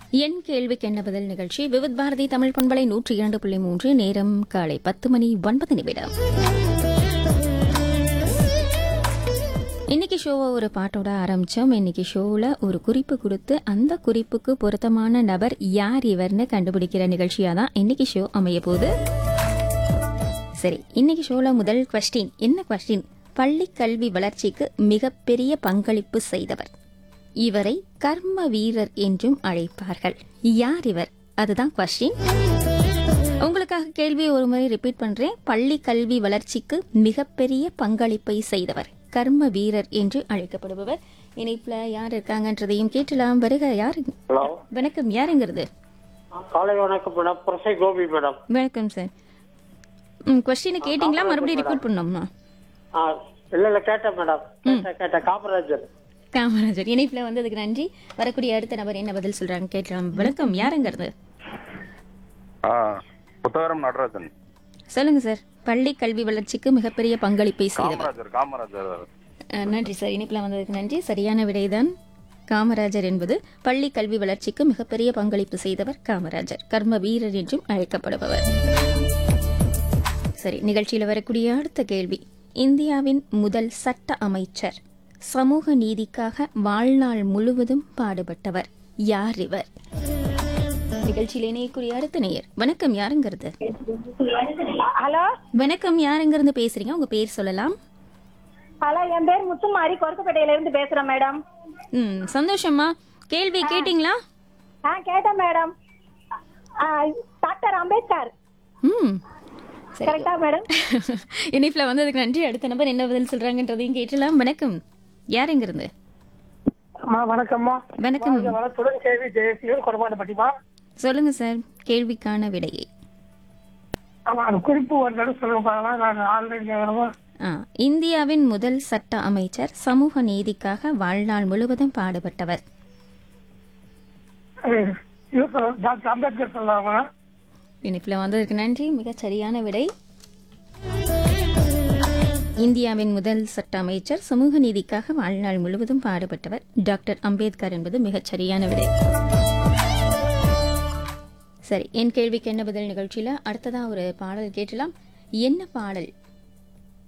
என் கேள்விக்கு என்ன பதில் நிகழ்ச்சி விவித் பாரதி தமிழ் பண்பலை நூற்றி இரண்டு புள்ளி மூன்று நேரம் காலை பத்து மணி ஒன்பது நிமிடம் இன்னைக்கு ஷோவை ஒரு பாட்டோட ஆரம்பிச்சோம் இன்னைக்கு ஷோவில் ஒரு குறிப்பு கொடுத்து அந்த குறிப்புக்கு பொருத்தமான நபர் யார் இவர்னு கண்டுபிடிக்கிற நிகழ்ச்சியாக தான் இன்னைக்கு ஷோ அமைய போகுது சரி இன்னைக்கு ஷோல முதல் கொஸ்டின் என்ன கொஸ்டின் பள்ளி கல்வி வளர்ச்சிக்கு மிகப்பெரிய பங்களிப்பு செய்தவர் இவரை கர்ம வீரர் என்றும் அழைப்பார்கள் யார் இவர் அதுதான் கொஸ்டின் உங்களுக்காக கேள்வி ஒரு முறை ரிப்பீட் பண்றேன் பள்ளி கல்வி வளர்ச்சிக்கு மிகப்பெரிய பங்களிப்பை செய்தவர் கர்ம வீரர் என்று அழைக்கப்படுபவர் இணைப்புல யார் இருக்காங்கன்றதையும் கேட்டலாம் வருக யாரு ஹலோ வணக்கம் யாருங்கிறது காலை வணக்கம் மேடம் புரசை கோபி மேடம் வணக்கம் சார் ம் கொஸ்டினை கேட்டிங்களா மறுபடியும் ரிப்பீட் பண்ணோம்னா ஆ இல்ல இல்ல கேட்டேன் மேடம் கேட்டேன் கேட்டேன் காமராஜர் காமராஜர் இணைப்புல வந்ததுக்கு நன்றி வரக்கூடிய அடுத்த நபர் என்ன பதில் சொல்றாங்க கேட்கலாம் வணக்கம் யாருங்கிறது ஆ புத்தகரம் நடராஜன் சொல்லுங்க சார் பள்ளி கல்வி வளர்ச்சிக்கு மிகப்பெரிய பங்களிப்பை செய்தவர் காமராஜர் காமராஜர் அஹ், நன்றி சார் இணைப்புல வந்ததுக்கு நன்றி சரியான விடைதான் காமராஜர் என்பது பள்ளி கல்வி வளர்ச்சிக்கு மிகப்பெரிய பங்களிப்பு செய்தவர் காமராஜர் கர்ம வீரர் என்றும் அழைக்கப்படுபவர் சரி நிகழ்ச்சியில் வரக்கூடிய அடுத்த கேள்வி இந்தியாவின் முதல் சட்ட அமைச்சர் சமூக நீதிக்காக வாழ்நாள் முழுவதும் பாடுபட்டவர் யார் இவர் நிகழ்ச்சியில் இணையக்கூடிய அடுத்த நேயர் வணக்கம் யாருங்கிறது ஹலோ வணக்கம் யாருங்கிறது பேசுறீங்க உங்க பேர் சொல்லலாம் ஹலோ என் பேர் முத்துமாரி கொரக்குப்பேட்டையில இருந்து பேசுறேன் மேடம் ம் சந்தோஷமா கேள்வி கேட்டிங்களா ஆ கேட்டேன் மேடம் ஆ, டாக்டர் அம்பேத்கர் ம் சரி கரெக்டா மேடம் இணைப்புல வந்ததுக்கு நன்றி அடுத்த நபர் என்ன பதில் சொல்றாங்கன்றதையும் கேட்டலாம் வணக்கம் யாருங்கிறது அம்மா வணக்கம்மா வணக்கம் வளத்துடன் கேவி ஜெயசீலன் கொடமாட பட்டிமா சொல்லுங்க சார் கேள்விக்கான விடையை ஆமா அந்த குறிப்பு ஒரு தடவை சொல்லுங்க நான் ஆன்லைன் ஆ, இந்தியாவின் முதல் சட்ட அமைச்சர் சமூக நீதிக்காக வாழ்நாள் முழுவதும் பாடுபட்டவர் டாக்டர் அம்பேத்கர் சொல்லாமா இணைப்புல வந்ததுக்கு நன்றி மிகச் சரியான விடை இந்தியாவின் முதல் சட்ட அமைச்சர் சமூக நீதிக்காக வாழ்நாள் முழுவதும் பாடுபட்டவர் டாக்டர் அம்பேத்கர் என்பது மிகச் சரியான விடை சரி என் கேள்விக்கு என்ன பதில் நிகழ்ச்சியில அடுத்ததா ஒரு பாடல் கேட்டலாம் என்ன பாடல்